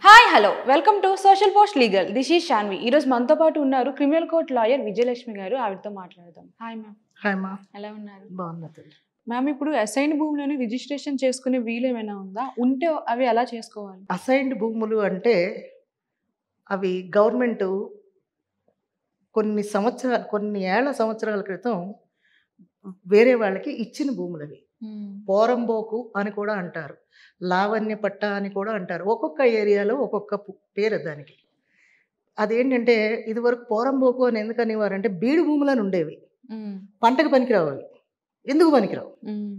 Hi hello welcome to social post legal this is Shanvi ఈరోజు మనతో పాటు ఉన్నారు క్రిమినల్ కోర్ట్ లాయర్ విజయలక్ష్మి గారు ఆవిడతో మాట్లాడదాం హాయ్ మ్యామ్ హాయ్ మా ఎలా ఉన్నారు బాగున్నా తల్లి మ్యామ్ ఇప్పుడు అసైన్ భూములను రిజిస్ట్రేషన్ చేసుకునే వీలు ఏమైనా ఉందా ఉంటే అవి ఎలా చేసుకోవాలి అసైన్డ్ భూములు అంటే అవి గవర్నమెంట్ కొన్ని సంవత్సరాలు కొన్ని ఏళ్ల సంవత్సరాల క్రితం వేరే వాళ్ళకి ఇచ్చిన భూములు అవి పోరంబోకు అని కూడా అంటారు లావణ్య పట్ట అని కూడా అంటారు ఒక్కొక్క ఏరియాలో ఒక్కొక్క పు- పేరు దానికి అదేంటంటే ఇదివరకు పోరంబోకు అని ఎందుకు అనేవారంటే బీడు భూములని ఉండేవి పంటకు పనికిరావు అవి ఎందుకు పనికిరావు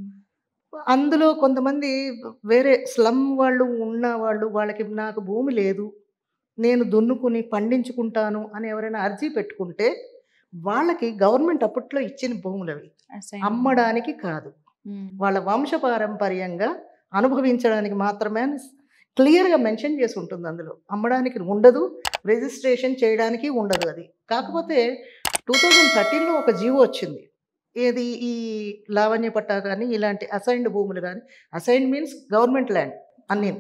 అందులో కొంతమంది వేరే స్లమ్ వాళ్ళు ఉన్న వాళ్ళు వాళ్ళకి నాకు భూమి లేదు నేను దున్నుకుని పండించుకుంటాను అని ఎవరైనా అర్జీ పెట్టుకుంటే వాళ్ళకి గవర్నమెంట్ అప్పట్లో ఇచ్చిన భూములు అవి అమ్మడానికి కాదు వాళ్ళ వంశపారంపర్యంగా అనుభవించడానికి మాత్రమే అని క్లియర్గా మెన్షన్ చేసి ఉంటుంది అందులో అమ్మడానికి ఉండదు రిజిస్ట్రేషన్ చేయడానికి ఉండదు అది కాకపోతే టూ థౌజండ్ థర్టీన్లో ఒక జీవో వచ్చింది ఏది ఈ లావణ్య పట్టా కానీ ఇలాంటి అసైన్డ్ భూములు కానీ అసైన్డ్ మీన్స్ గవర్నమెంట్ ల్యాండ్ అన్నీ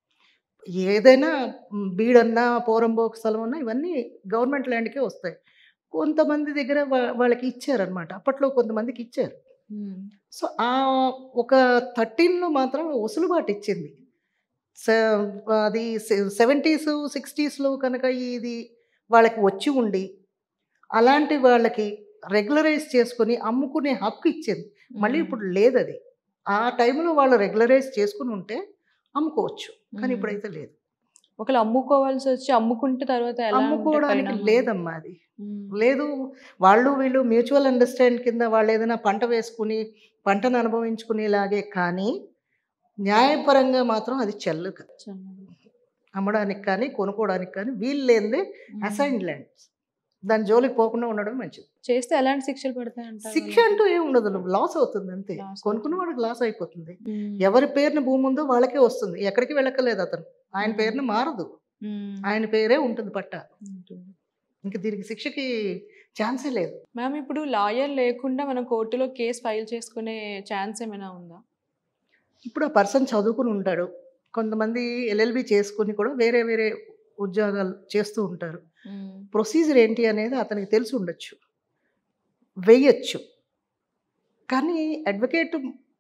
ఏదైనా మ్, బీడన్నా పోరంబోకు స్థలం అన్నా ఇవన్నీ గవర్నమెంట్ ల్యాండ్కే వస్తాయి కొంతమంది దగ్గర వా- వాళ్ళకి ఇచ్చారనమాట అప్పట్లో కొంతమందికి ఇచ్చారు సో ఆ ఒక థర్టీన్లో మాత్రం వసులుబాటు ఇచ్చింది స- అది సెవెంటీస్ సిక్స్టీస్లో కనుక ఇది వాళ్ళకి వచ్చి ఉండి అలాంటి వాళ్ళకి రెగ్యులరైజ్ చేసుకొని అమ్ముకునే హక్కు ఇచ్చింది మళ్ళీ ఇప్పుడు లేదు అది ఆ టైంలో వాళ్ళు రెగ్యులరైజ్ చేసుకుని ఉంటే అమ్ముకోవచ్చు కానీ ఇప్పుడైతే లేదు ఒకళ్ళు అమ్ముకోవాల్సి వచ్చి అమ్ముకుంటే తర్వాత ఎలా ఉంటే అమ్ముకోవడానికి పరిణామం? లేదమ్మా అది మ్మ్. లేదు వాళ్ళు వీళ్ళు మ్యూచువల్ అండర్స్టాండ్ కింద వాళ్ళు ఏదైనా పంట వేసుకుని పంటను అనుభవించుకునేలాగే కానీ న్యాయపరంగా మాత్రం అది చెల్లుక చాలా. అమ్మడానికి కానీ కొనుక్కోవడానికి కానీ వీలు లేనిదే మ్మ్. అసైన్డ్ ల్యాండ్ దాని జోలికి పోకుండా ఉండడం మంచిది చేస్తే ఎలాంటి శిక్షలు పడతాయి అంటారు శిక్ష అంటూ ఏం ఉండదు లాస్ అవుతుంది అంతే Loss కొనుక్కున్న వాడికి లాస్ అయిపోతుంది మ్మ్. ఎవరి పేరున భూమి ఉందో వాళ్ళకే వస్తుంది ఎక్కడికి వెళ్ళక్కర్లేదు అతను ఆయన మ్మ్. పేరున మారదు మ్మ్. ఆయన పేరే ఉంటుంది పట్ట ఉంటుంది. ఇంక దీనికి శిక్షకి ఛాన్సే లేదు మ్యామ్ ఇప్పుడు లాయర్ లేకుండా మనం కోర్టులో కేసు ఫైల్ చేసుకునే ఛాన్స్ ఏమైనా ఉందా ఇప్పుడు ఆ పర్సన్ చదువుకుని ఉంటాడు కొంతమంది ఎల్ఎల్బి చేసుకుని కూడా వేరే వేరే ఉద్యోగాలు చేస్తూ ఉంటారు ప్రొసీజర్ ఏంటి అనేది అతనికి తెలిసి ఉండొచ్చు వెయ్యొచ్చు కానీ అడ్వకేట్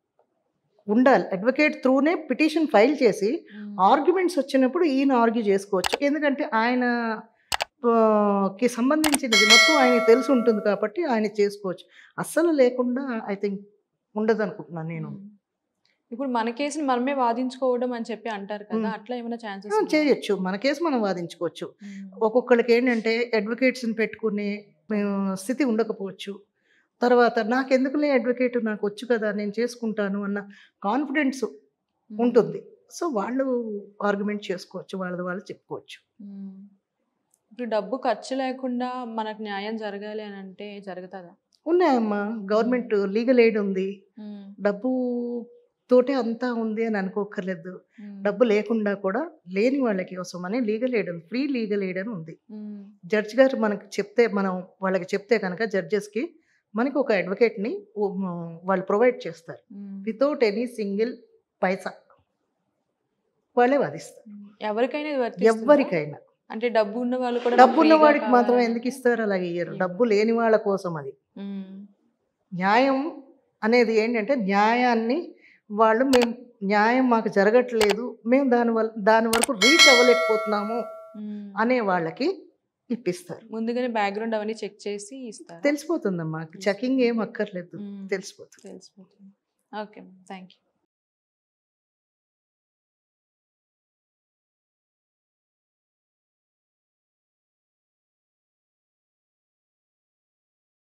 ఉండాలి అడ్వకేట్ త్రూనే పిటిషన్ ఫైల్ చేసి ఆర్గ్యుమెంట్స్ వచ్చినప్పుడు ఈయన ఆర్గ్యూ చేసుకోవచ్చు ఎందుకంటే ఆయన ఆ, కి సంబంధించినది మొత్తం ఆయనకి తెలిసి ఉంటుంది కాబట్టి ఆయన చేసుకోవచ్చు అస్సలు లేకుండా ఐ థింక్ ఉండదు అనుకుంటున్నాను నేను ఇప్పుడు మన కేసుని మనమే వాదించుకోవడం అని చెప్పి అంటారు కదా మ్మ్. అట్లా ఏమైనా ఆ, ఛాన్సెస్ చేయొచ్చు మన కేసు మనం వాదించుకోవచ్చు ఒక్కొక్కరికి ఏంటంటే అడ్వకేట్స్ని పెట్టుకునే ఆ, స్థితి ఉండకపోవచ్చు తర్వాత నాకెందుకులే అడ్వకేట్ నాకు వచ్చు కదా నేను చేసుకుంటాను అన్న కాన్ఫిడెన్స్ ఉంటుంది సో వాళ్ళు ఆర్గ్యుమెంట్ చేసుకోవచ్చు వాళ్ళది వాళ్ళు చెప్పుకోవచ్చు ఇప్పుడు డబ్బు ఖర్చు లేకుండా మనకు న్యాయం జరగాలి అని అంటే జరుగుతుందా ఉన్నాయమ్మా గవర్నమెంట్ లీగల్ ఎయిడ్ ఉంది డబ్బు తోటే అంతా ఉంది అని అనుకోకర్లేదు డబ్బు లేకుండా కూడా లేని వాళ్ళకి కోసమని లీగల్ ఎయిడ్ ఉంది ఫ్రీ లీగల్ ఎయిడ్ అని ఉంది జడ్జ్ గారు మనకి చెప్తే మనం వాళ్ళకి చెప్తే కనుక జడ్జెస్కి మనకి ఒక అడ్వకేట్ని వాళ్ళు ప్రొవైడ్ చేస్తారు వితౌట్ ఎనీ సింగిల్ పైసా వాళ్ళే వాదిస్తారు ఎవరికైనా ఇది వర్తిస్తుందా? ఎవరికైనా అంటే డబ్బు ఉన్న వాళ్ళు కూడా డబ్బు ఉన్న ఫ్రీగా వాడికి మాత్రం కావాలని- ఎందుకు ఇస్తారు అలాగే ఇయ్యరు ఇయ్యరు. డబ్బు లేని వాళ్ళ కోసం అది మ్మ్. న్యాయం అనేది ఏంటంటే న్యాయాన్ని వాళ్ళు మేము న్యాయం మాకు జరగట్లేదు మేము దాని వల్ల దాని వరకు రీచ్ అవ్వలేకపోతున్నాము మ్మ్. అనే వాళ్ళకి ఇప్పిస్తారు ముందుగానే బ్యాక్గ్రౌండ్ అవన్నీ చెక్ చేసి ఇస్తారు తెలిసిపోతుందమ్మా చెకింగ్ ఏం అక్కర్లేదు మ్మ్. తెలిసిపోతుంది తెలిసిపోతుంది ఓకే థ్యాంక్ యూ